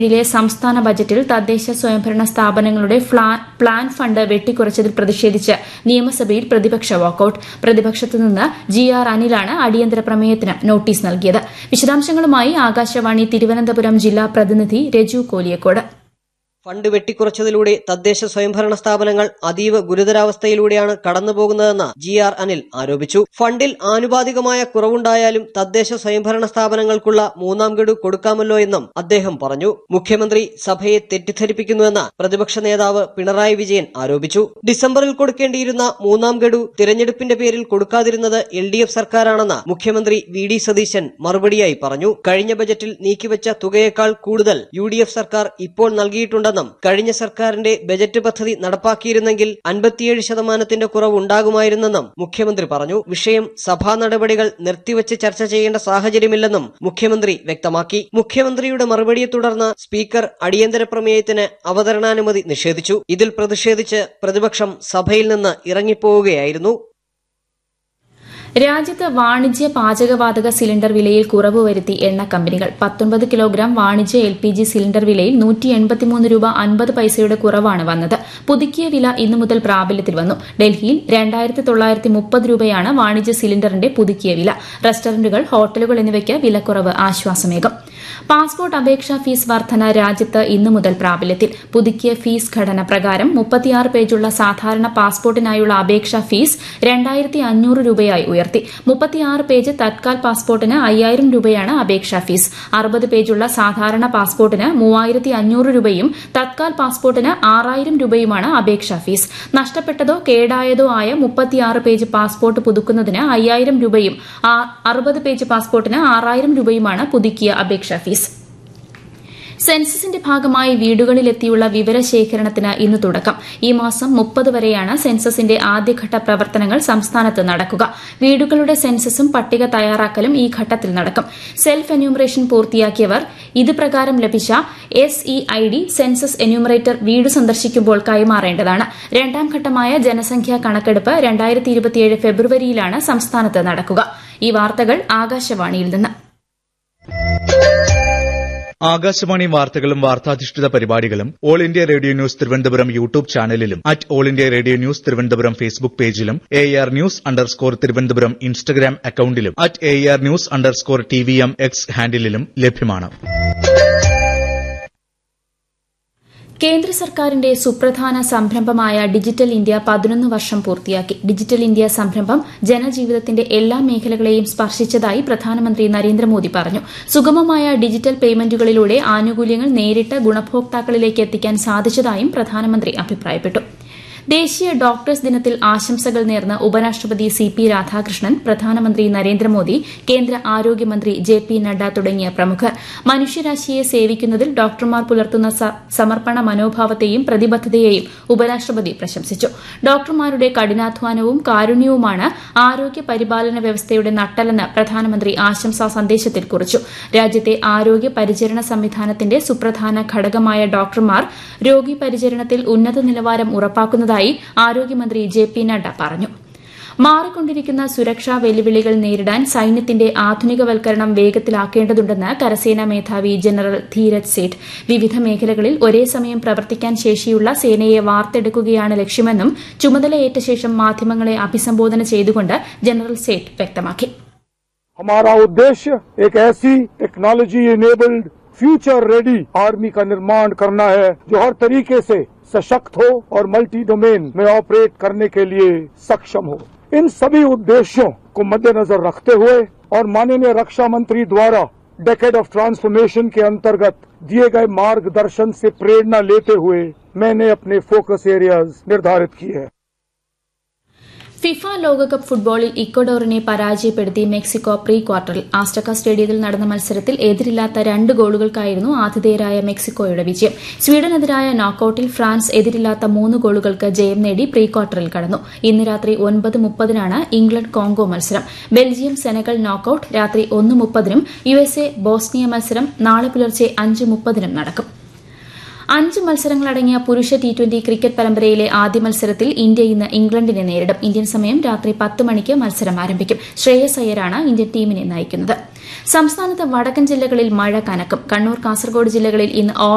ിലെ സംസ്ഥാന ബജറ്റിൽ തദ്ദേശ സ്വയംഭരണ സ്ഥാപനങ്ങളുടെ പ്ലാൻ ഫണ്ട് വെട്ടിക്കുറച്ചതിൽ പ്രതിഷേധിച്ച് നിയമസഭയിൽ പ്രതിപക്ഷ വാക്കൌട്ട് പ്രതിപക്ഷത്തുനിന്ന് ജി ആർ അനിലാണ് അടിയന്തര പ്രമേയത്തിന് നോട്ടീസ് നൽകിയത് വിശദാംശങ്ങളുമായി ആകാശവാണി തിരുവനന്തപുരം ജില്ലാ പ്രതിനിധി രജു കോലിയക്കോട് ഫണ്ട് വെട്ടിക്കുറച്ചതിലൂടെ തദ്ദേശ സ്വയംഭരണ സ്ഥാപനങ്ങൾ അതീവ ഗുരുതരാവസ്ഥയിലൂടെയാണ് കടന്നുപോകുന്നതെന്ന് ജി ആർ അനിൽ ആരോപിച്ചു ഫണ്ടിൽ ആനുപാതികമായ കുറവുണ്ടായാലും തദ്ദേശ സ്വയംഭരണ സ്ഥാപനങ്ങൾക്കുള്ള മൂന്നാം ഗഡു കൊടുക്കാമല്ലോ എന്നും അദ്ദേഹം പറഞ്ഞു മുഖ്യമന്ത്രി സഭയെ തെറ്റിദ്ധരിപ്പിക്കുന്നുവെന്ന് പ്രതിപക്ഷ നേതാവ് പിണറായി വിജയൻ ആരോപിച്ചു ഡിസംബറിൽ കൊടുക്കേണ്ടിയിരുന്ന മൂന്നാം ഗഡു തിരഞ്ഞെടുപ്പിന്റെ പേരിൽ കൊടുക്കാതിരുന്നത് എൽ ഡി എഫ് സർക്കാരാണെന്ന് മുഖ്യമന്ത്രി വി ഡി സതീശൻ മറുപടിയായി പറഞ്ഞു കഴിഞ്ഞ ബജറ്റിൽ നീക്കിവച്ച തുകയേക്കാൾ കൂടുതൽ യു ഡി എഫ് സർക്കാർ ഇപ്പോൾ നൽകിയിട്ടുണ്ടെന്നും കഴിഞ്ഞ സർക്കാരിന്റെ ബജറ്റ് പദ്ധതി നടപ്പാക്കിയിരുന്നെങ്കിൽ അൻപത്തിയേഴ് ശതമാനത്തിന്റെ കുറവ് ഉണ്ടാകുമായിരുന്നെന്നും മുഖ്യമന്ത്രി പറഞ്ഞു വിഷയം സഭാ നടപടികൾ നിർത്തിവച്ച് ചർച്ച ചെയ്യേണ്ട സാഹചര്യമില്ലെന്നും മുഖ്യമന്ത്രി വ്യക്തമാക്കി മുഖ്യമന്ത്രിയുടെ മറുപടിയെ തുടർന്ന് സ്പീക്കർ അടിയന്തര പ്രമേയത്തിന് അവതരണാനുമതി നിഷേധിച്ചു ഇതിൽ പ്രതിഷേധിച്ച് പ്രതിപക്ഷം സഭയിൽ നിന്ന് ഇറങ്ങിപ്പോവുകയായിരുന്നു രാജ്യത്ത് വാണിജ്യ പാചകവാതക സിലിണ്ടർ വിലയിൽ കുറവ് വരുത്തി എണ്ണ കമ്പനികൾ പത്തൊൻപത് കിലോഗ്രാം വാണിജ്യ എൽ പി ജി സിലിണ്ടർ വിലയിൽ നൂറ്റി എൺപത്തിമൂന്ന് രൂപ അൻപത് പൈസയുടെ കുറവാണ് വന്നത് പുതുക്കിയ വില ഇന്നു മുതൽ പ്രാബല്യത്തിൽ വന്നു ഡൽഹിയിൽ രണ്ടായിരത്തി തൊള്ളായിരത്തി മുപ്പത് രൂപയാണ് വാണിജ്യ സിലിണ്ടറിന്റെ പുതുക്കിയ വില റെസ്റ്റോറന്റുകൾ ഹോട്ടലുകൾ എന്നിവയ്ക്ക് വിലക്കുറവ് ആശ്വാസമേകും പാസ്പോർട്ട് അപേക്ഷാ ഫീസ് വർധന രാജ്യത്ത് ഇന്നു മുതൽ പ്രാബല്യത്തിൽ പുതുക്കിയ ഫീസ് ഘടന പ്രകാരം മുപ്പത്തിയാറ് പേജുള്ള സാധാരണ പാസ്പോർട്ടിനായുള്ള അപേക്ഷാ ഫീസ് രണ്ടായിരത്തി അഞ്ഞൂറ് രൂപയായി ഉയർത്തി മുപ്പത്തിയാറ് പേജ് തത്കാൽ പാസ്പോർട്ടിന് അയ്യായിരം രൂപയാണ് അപേക്ഷാ ഫീസ് അറുപത് പേജുള്ള സാധാരണ പാസ്പോർട്ടിന് മൂവായിരത്തി അഞ്ഞൂറ് രൂപയും തത്കാൽ പാസ്പോർട്ടിന് ആറായിരം രൂപയുമാണ് അപേക്ഷാ ഫീസ് നഷ്ടപ്പെട്ടതോ കേടായതോ ആയ മുപ്പത്തിയാറ് പേജ് പാസ്പോർട്ട് പുതുക്കുന്നതിന് അയ്യായിരം രൂപയും അറുപത് പേജ് പാസ്പോർട്ടിന് ആറായിരം രൂപയുമാണ് പുതുക്കിയ അപേക്ഷാ ഫീസ് സെൻസസിന്റെ ഭാഗമായി വീടുകളിലെത്തിയുള്ള വിവരശേഖരണത്തിന് ഇന്ന് തുടക്കം ഈ മാസം മുപ്പത് വരെയാണ് സെൻസസിന്റെ ആദ്യഘട്ട പ്രവർത്തനങ്ങൾ സംസ്ഥാനത്ത് നടക്കുക വീടുകളുടെ സെൻസസും പട്ടിക തയ്യാറാക്കലും ഈ ഘട്ടത്തിൽ നടക്കും സെൽഫ് എന്യൂമറേഷൻ പൂർത്തിയാക്കിയവർ ഇത് പ്രകാരം ലഭിച്ച S E I D census enumerator വീട് സന്ദർശിക്കുമ്പോൾ കൈമാറേണ്ടതാണ് രണ്ടാം ഘട്ടമായ ജനസംഖ്യാ കണക്കെടുപ്പ് രണ്ടായിരത്തി ഇരുപത്തിയേഴ് ഫെബ്രുവരിയിലാണ് സംസ്ഥാനത്ത് നടക്കുക ഈ വാർത്തകൾ ആകാശവാണിയിൽ നിന്ന് ആകാശവാണി വാർത്തകളും വാർത്താധിഷ്ഠിത പരിപാടികളും All India Radio news Thiruvananthapuram YouTube ചാനലിലും at All India Radio news Thiruvananthapuram Facebook പേജിലും A R news underscore Thiruvananthapuram Instagram അക്കൌണ്ടിലും at A R news underscore T V M X ഹാൻഡിലും ലഭ്യമാണ് കേന്ദ്ര സർക്കാരിന്റെ സുപ്രധാന സംരംഭമായ ഡിജിറ്റൽ ഇന്ത്യ പതിനൊന്ന് വർഷം പൂർത്തിയാക്കി ഡിജിറ്റൽ ഇന്ത്യ സംരംഭം ജനജീവിതത്തിന്റെ എല്ലാ മേഖലകളെയും സ്പർശിച്ചതായി പ്രധാനമന്ത്രി നരേന്ദ്രമോദി പറഞ്ഞു സുഗമമായ ഡിജിറ്റൽ പേയ്മെന്റുകളിലൂടെ ആനുകൂല്യങ്ങൾ നേരിട്ട് ഗുണഭോക്താക്കളിലേക്ക് എത്തിക്കാൻ സാധിച്ചതായും പ്രധാനമന്ത്രി അഭിപ്രായപ്പെട്ടു ദേശീയ ഡോക്ടേഴ്സ് ദിനത്തിൽ ആശംസകൾ നേർന്ന് ഉപരാഷ്ട്രപതി സി പി രാധാകൃഷ്ണൻ പ്രധാനമന്ത്രി നരേന്ദ്രമോദി കേന്ദ്ര ആരോഗ്യമന്ത്രി ജെ പി നഡ്ഡ തുടങ്ങിയ പ്രമുഖർ മനുഷ്യരാശിയെ സേവിക്കുന്നതിൽ ഡോക്ടർമാർ പുലർത്തുന്ന സമർപ്പണ മനോഭാവത്തെയും പ്രതിബദ്ധതയെയും ഉപരാഷ്ട്രപതി പ്രശംസിച്ചു ഡോക്ടർമാരുടെ കഠിനാധ്വാനവും കാരുണ്യവുമാണ് ആരോഗ്യ പരിപാലന വ്യവസ്ഥയുടെ നട്ടെല്ലെന്ന് പ്രധാനമന്ത്രി ആശംസാ സന്ദേശത്തിൽ കുറിച്ചു രാജ്യത്തെ ആരോഗ്യ പരിചരണ സംവിധാനത്തിന്റെ സുപ്രധാന ഘടകമായ ഡോക്ടർമാർ രോഗി പരിചരണത്തിൽ ഉന്നത നിലവാരം ഉറപ്പാക്കുന്നതായി ആരോഗ്യമന്ത്രി ജെ പി നഡ്ഡ പറഞ്ഞു മാറിക്കൊണ്ടിരിക്കുന്ന സുരക്ഷാ വെല്ലുവിളികൾ നേരിടാൻ സൈന്യത്തിന്റെ ആധുനികവൽക്കരണം വേഗത്തിലാക്കേണ്ടതുണ്ടെന്ന് കരസേനാ മേധാവി ജനറൽ ധീരജ് സേഠ് വിവിധ മേഖലകളിൽ ഒരേ സമയം പ്രവർത്തിക്കാൻ ശേഷിയുള്ള സേനയെ വാർത്തെടുക്കുകയാണ് ലക്ഷ്യമെന്നും ചുമതലയേറ്റ ശേഷം മാധ്യമങ്ങളെ അഭിസംബോധന ചെയ്തുകൊണ്ട് ജനറൽ സേഠ് വ്യക്തമാക്കി हमारा उद्देश्य एक ऐसी technology enabled future ready army का निर्माण करना है जो हर तरीके से सशक्त हो और मल्टी डोमेन में ऑपरेट करने के लिए सक्षम हो इन सभी उद्देश्यों को मद्देनजर रखते हुए और माननीय रक्षा मंत्री द्वारा डेकेड ऑफ ट्रांसफॉर्मेशन के अंतर्गत दिए गए मार्गदर्शन से प्रेरणा लेते हुए मैंने अपने फोकस एरियाज निर्धारित किए हैं ഫിഫ ലോകകപ്പ് ഫുട്ബോളിൽ ഇക്വഡോറിനെ പരാജയപ്പെടുത്തി മെക്സിക്കോ പ്രീ ക്വാർട്ടറിൽ ആസ്റ്റക്ക സ്റ്റേഡിയത്തിൽ നടന്ന മത്സരത്തിൽ എതിരില്ലാത്ത രണ്ട് ഗോളുകൾക്കായിരുന്നു ആതിഥേയരായ മെക്സിക്കോയുടെ വിജയം സ്വീഡനെതിരായ നോക്കൌട്ടിൽ ഫ്രാൻസ് എതിരില്ലാത്ത മൂന്ന് ഗോളുകൾക്ക് ജയം നേടി പ്രീ ക്വാർട്ടറിൽ കടന്നു ഇന്ന് രാത്രി ഒൻപത് മുപ്പതിനാണ് ഇംഗ്ലണ്ട് കോങ്കോ മത്സരം ബെൽജിയം സെനഗൽ നോക്കൌട്ട് രാത്രി ഒന്ന് മുപ്പതിനും യുഎസ്എ ബോസ്നിയ മത്സരം നാളെ പുലർച്ചെ അഞ്ച് മുപ്പതിനും നടക്കും അഞ്ച് മത്സരങ്ങളടങ്ങിയ പുരുഷ ടി ട്വന്റി ക്രിക്കറ്റ് പരമ്പരയിലെ ആദ്യ മത്സരത്തിൽ ഇന്ത്യ ഇന്ന് ഇംഗ്ലണ്ടിനെ നേരിടും ഇന്ത്യൻ സമയം രാത്രി പത്ത് മണിക്ക് മത്സരം ആരംഭിക്കും ശ്രേയസ് അയ്യരാണ് ഇന്ത്യൻ ടീമിനെ നയിക്കുന്നത് സംസ്ഥാനത്ത് വടക്കൻ ജില്ലകളിൽ മഴ കനക്കും കണ്ണൂർ കാസർഗോഡ് ജില്ലകളിൽ ഇന്ന്